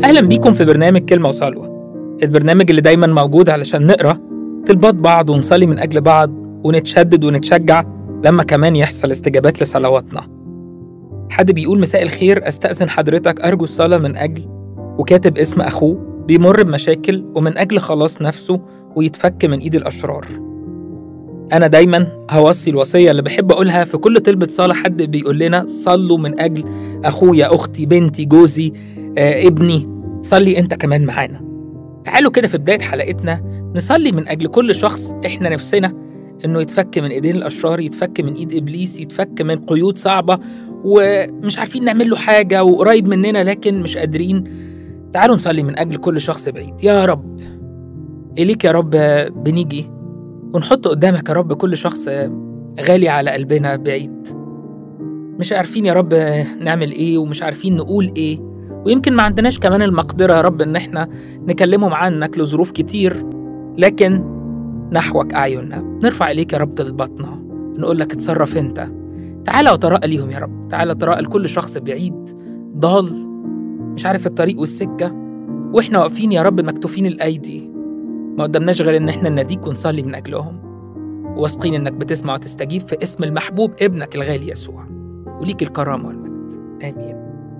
أهلا بيكم في برنامج كلمة وصلوة البرنامج اللي دايما موجود علشان نقرأ طلبات بعض ونصلي من أجل بعض ونتشدد ونتشجع لما كمان يحصل استجابات لصلواتنا حد بيقول مساء الخير أستأذن حضرتك أرجو الصلاة من أجل وكاتب اسم أخوه بيمر بمشاكل ومن أجل خلاص نفسه ويتفك من إيد الأشرار أنا دايما هوصي الوصية اللي بحب أقولها في كل طلبة صلاة حد بيقول لنا صلوا من أجل أخويا أختي بنتي جوزي آه، ابني صلي أنت كمان معانا تعالوا كده في بداية حلقتنا نصلي من أجل كل شخص إحنا نفسنا إنه يتفك من إيدين الأشرار يتفك من إيد إبليس يتفك من قيود صعبة ومش عارفين نعمل له حاجة وقريب مننا لكن مش قادرين تعالوا نصلي من أجل كل شخص بعيد يا رب إليك يا رب بنيجي ونحط قدامك يا رب كل شخص غالي على قلبنا بعيد مش عارفين يا رب نعمل ايه ومش عارفين نقول ايه ويمكن ما عندناش كمان المقدرة يا رب ان احنا نكلمهم عنك لظروف كتير لكن نحوك أعيننا نرفع إليك يا رب طلباتنا نقول لك اتصرف انت تعالى وتراءى ليهم يا رب تعالى تراءى لكل شخص بعيد ضال مش عارف الطريق والسكة واحنا واقفين يا رب مكتوفين الأيدي ما قدامناش غير ان احنا نناديك ونصلي من اجلهم واثقين انك بتسمع وتستجيب في اسم المحبوب ابنك الغالي يسوع وليك الكرامه والمجد امين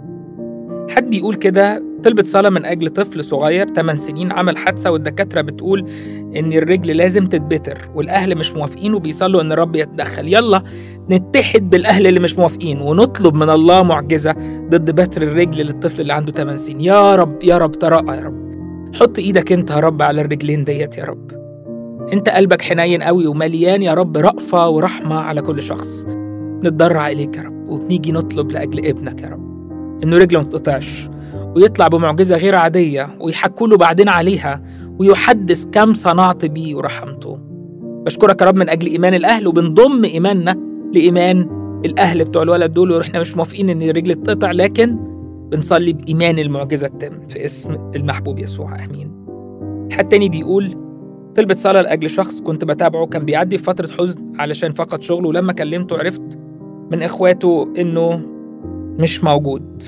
حد بيقول كده طلبة صلاة من أجل طفل صغير 8 سنين عمل حادثة والدكاترة بتقول إن الرجل لازم تتبتر والأهل مش موافقين وبيصلوا إن الرب يتدخل يلا نتحد بالأهل اللي مش موافقين ونطلب من الله معجزة ضد بتر الرجل للطفل اللي عنده 8 سنين يا رب يا رب تراءى يا رب حط ايدك انت يا رب على الرجلين ديت يا رب انت قلبك حنين قوي ومليان يا رب رأفة ورحمة على كل شخص نتضرع إليك يا رب وبنيجي نطلب لأجل ابنك يا رب إنه رجله ما تقطعش ويطلع بمعجزة غير عادية ويحكوا له بعدين عليها ويحدث كم صنعت بيه ورحمته بشكرك يا رب من أجل إيمان الأهل وبنضم إيماننا لإيمان الأهل بتوع الولد دول وإحنا مش موافقين إن الرجل تقطع لكن بنصلي بإيمان المعجزة تتم في اسم المحبوب يسوع آمين حد تاني بيقول طلبة صلاة لأجل شخص كنت بتابعه كان بيعدي في فترة حزن علشان فقد شغله ولما كلمته عرفت من إخواته إنه مش موجود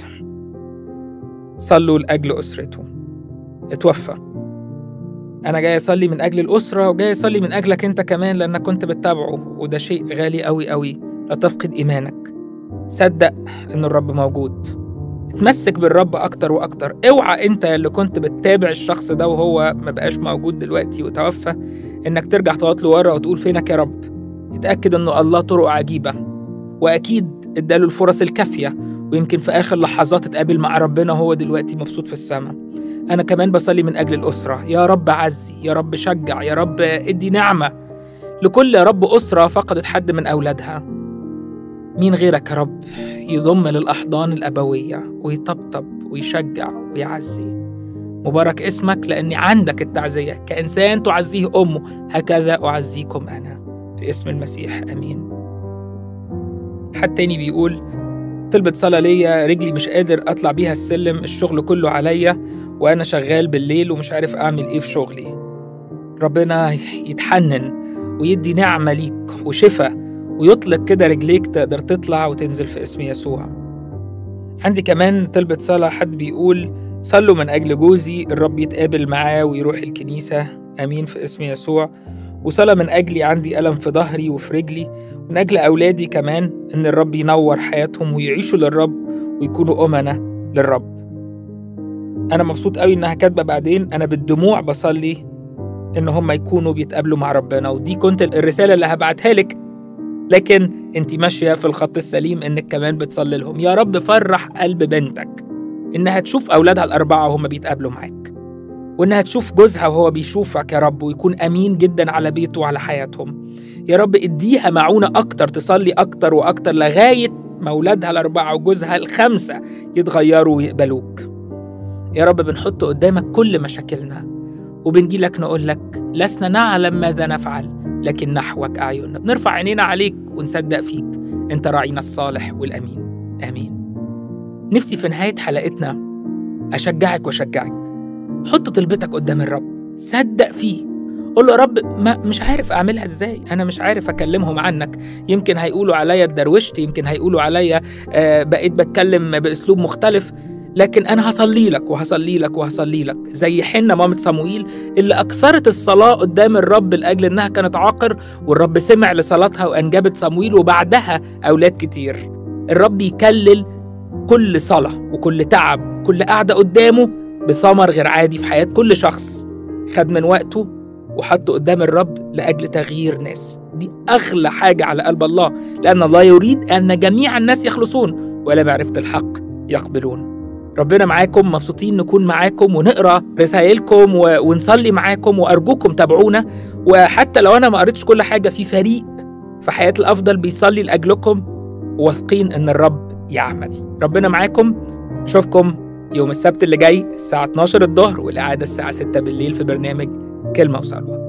صلوا لأجل أسرته اتوفى أنا جاي أصلي من أجل الأسرة وجاي أصلي من أجلك أنت كمان لأنك كنت بتتابعه وده شيء غالي أوي أوي لا تفقد إيمانك صدق إن الرب موجود اتمسك بالرب اكتر واكتر اوعى انت اللي كنت بتتابع الشخص ده وهو ما بقاش موجود دلوقتي وتوفى انك ترجع تقعد له ورا وتقول فينك يا رب اتاكد انه الله طرق عجيبه واكيد اداله الفرص الكافيه ويمكن في اخر لحظات اتقابل مع ربنا وهو دلوقتي مبسوط في السماء انا كمان بصلي من اجل الاسره يا رب عزي يا رب شجع يا رب ادي نعمه لكل يا رب اسره فقدت حد من اولادها مين غيرك يا رب يضم للأحضان الأبوية ويطبطب ويشجع ويعزي مبارك اسمك لأني عندك التعزية كإنسان تعزيه أمه هكذا أعزيكم أنا في اسم المسيح أمين حد تاني بيقول طلبة صلاة ليا رجلي مش قادر أطلع بيها السلم الشغل كله عليا وأنا شغال بالليل ومش عارف أعمل إيه في شغلي ربنا يتحنن ويدي نعمة ليك وشفاء ويطلق كده رجليك تقدر تطلع وتنزل في اسم يسوع عندي كمان طلبة صلاة حد بيقول صلوا من أجل جوزي الرب يتقابل معاه ويروح الكنيسة أمين في اسم يسوع وصلاة من أجلي عندي ألم في ظهري وفي رجلي من أجل أولادي كمان إن الرب ينور حياتهم ويعيشوا للرب ويكونوا أمنة للرب أنا مبسوط قوي إنها كاتبة بعدين أنا بالدموع بصلي إن هم يكونوا بيتقابلوا مع ربنا ودي كنت الرسالة اللي هبعتها لك لكن انت ماشيه في الخط السليم انك كمان بتصلي لهم يا رب فرح قلب بنتك انها تشوف اولادها الاربعه وهم بيتقابلوا معاك وانها تشوف جوزها وهو بيشوفك يا رب ويكون امين جدا على بيته وعلى حياتهم يا رب اديها معونه اكتر تصلي اكتر واكتر لغايه ما اولادها الاربعه وجوزها الخمسه يتغيروا ويقبلوك يا رب بنحط قدامك كل مشاكلنا وبنجي لك نقول لك لسنا نعلم ماذا نفعل لكن نحوك أعيننا بنرفع عينينا عليك ونصدق فيك أنت راعينا الصالح والأمين آمين نفسي في نهاية حلقتنا أشجعك وأشجعك حط طلبتك قدام الرب صدق فيه قول له يا رب ما مش عارف اعملها ازاي انا مش عارف اكلمهم عنك يمكن هيقولوا عليا اتدروشت يمكن هيقولوا عليا آه بقيت بتكلم باسلوب مختلف لكن أنا هصلي لك وهصلي لك وهصلي لك زي حنة مامة صموئيل اللي أكثرت الصلاة قدام الرب لأجل إنها كانت عاقر والرب سمع لصلاتها وأنجبت صموئيل وبعدها أولاد كتير الرب يكلل كل صلاة وكل تعب وكل قعدة قدامه بثمر غير عادي في حياة كل شخص خد من وقته وحطه قدام الرب لأجل تغيير ناس دي أغلى حاجة على قلب الله لأن الله يريد أن جميع الناس يخلصون ولا معرفة الحق يقبلون ربنا معاكم مبسوطين نكون معاكم ونقرا رسائلكم و... ونصلي معاكم وارجوكم تابعونا وحتى لو انا ما قريتش كل حاجه في فريق في حياه الافضل بيصلي لاجلكم واثقين ان الرب يعمل ربنا معاكم اشوفكم يوم السبت اللي جاي الساعه 12 الظهر والاعاده الساعه 6 بالليل في برنامج كلمه وصلوه